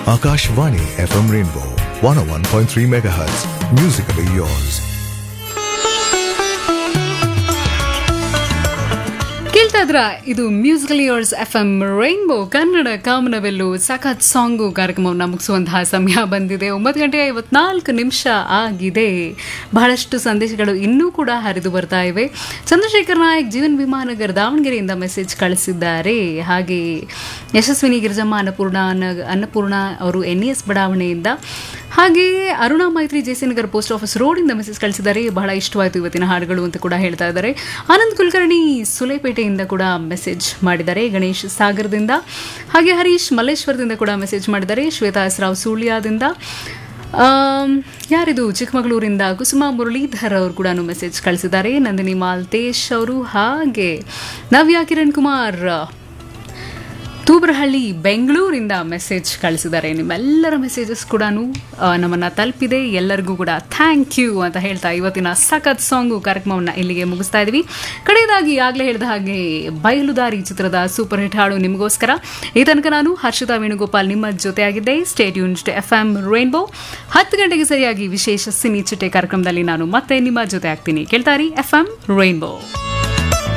Akashvani FM Rainbow 101.3 MHz. Musically yours. ಕೇಳ್ತಾ ಇದ್ರ ಇದು musically yours F M rainbow Kannada ಕಾಮನವೆಲ್ಲು ಸಖತ್ ಸಾಂಗು ಕಾರ್ಯಕ್ರಮವನ್ನು ಮುಗಿಸುವಂತಹ ಸಮಯ ಬಂದಿದೆ ಒಂಬತ್ತು ಗಂಟೆ ಐವತ್ನಾಲ್ಕು ನಿಮಿಷ ಆಗಿದೆ ಬಹಳಷ್ಟು ಸಂದೇಶಗಳು ಇನ್ನೂ ಕೂಡ ಹರಿದು ಬರ್ತಾ ಇವೆ ಚಂದ್ರಶೇಖರ್ ನಾಯಕ್ ಜೀವನ್ ವಿಮಾನಗರ್ ದಾವಣಗೆರೆಯಿಂದ ಮೆಸೇಜ್ ಕಳಿಸಿದ್ದಾರೆ ಹಾಗೆ ಯಶಸ್ವಿನಿ ಗಿರಿಜಮ್ಮ ಅನ್ನಪೂರ್ಣ ಅನ್ನ- ಅನ್ನಪೂರ್ಣ ಅವರು ಎನ್ ಎಸ್ ಬಡಾವಣೆಯಿಂದ ಹಾಗೆ ಅರುಣಾ ಮೈತ್ರಿ ಜೆಸಿನಗರ್ ಪೋಸ್ಟ್ ಆಫೀಸ್ ರೋಡಿಂದ ಮೆಸೇಜ್ ಕಳಿಸಿದ್ದಾರೆ ಬಹಳ ಇಷ್ಟವಾಯಿತು ಇವತ್ತಿನ ಹಾಡುಗಳು ಅಂತ ಕೂಡ ಹೇಳ್ತಾ ಇದ್ದಾರೆ ಆನಂದ್ ಕುಲಕರ್ಣಿ ಸುಲೇಪೇಟೆಯಿಂದ ಕೂಡ ಮೆಸೇಜ್ ಮಾಡಿದ್ದಾರೆ ಗಣೇಶ್ ಸಾಗರದಿಂದ ಹಾಗೆ ಹರೀಶ್ ಮಲ್ಲೇಶ್ವರದಿಂದ ಕೂಡ ಮೆಸೇಜ್ ಮಾಡಿದ್ದಾರೆ ಶ್ವೇತಾ ಎಸ್ ರಾವ್ ಸುಳ್ಯದಿಂದ ಆಮ್, ಯಾರಿದು ಚಿಕ್ಕಮಗಳೂರಿಂದ ಕುಸುಮಾ ಮುರಳೀಧರ್ ಅವರು ಕೂಡ ಮೆಸೇಜ್ ಕಳಿಸಿದ್ದಾರೆ ನಂದಿನಿ ಮಾಲ್ತೇಶ್ ಅವರು ಹಾಗೆ ನವ್ಯ ಕಿರಣ್ ಕುಮಾರ್ ತೂಬ್ರಹಳ್ಳಿ ಬೆಂಗಳೂರಿಂದ ಮೆಸೇಜ್ ಕಳಿಸಿದ್ದಾರೆ ನಿಮ್ಮೆಲ್ಲರ ಮೆಸೇಜಸ್ ಕೂಡ ನಮ್ಮನ್ನು ತಲುಪಿದೆ ಎಲ್ಲರಿಗೂ ಕೂಡ ಥ್ಯಾಂಕ್ ಯು ಅಂತ ಹೇಳ್ತಾ ಇವತ್ತಿನ ಸಖತ್ ಸಾಂಗು ಕಾರ್ಯಕ್ರಮವನ್ನು ಇಲ್ಲಿಗೆ ಮುಗಿಸ್ತಾ ಇದ್ದೀವಿ ಕಡೆಯದಾಗಿ ಆಗಲೇ ಹೇಳಿದ ಹಾಗೆ ಬಯಲುದಾರಿ ಚಿತ್ರದ ಸೂಪರ್ ಹಿಟ್ ಹಾಡು ನಿಮಗೋಸ್ಕರ ಈ ತನಕ ನಾನು ಹರ್ಷಿತಾ ವೇಣುಗೋಪಾಲ್ ನಿಮ್ಮ ಜೊತೆಯಾಗಿದ್ದೆ state unit F M Rainbow ಹತ್ತು ಗಂಟೆಗೆ ಸರಿಯಾಗಿ ವಿಶೇಷ ಸಿನಿ ಚಿಟ್ಟೆ ಕಾರ್ಯಕ್ರಮದಲ್ಲಿ ನಾನು ಮತ್ತೆ ನಿಮ್ಮ ಜೊತೆ ಆಗ್ತೀನಿ ಕೇಳ್ತಾರಿ ಎಫ್ ಎಂ ರೈನ್ಬೋ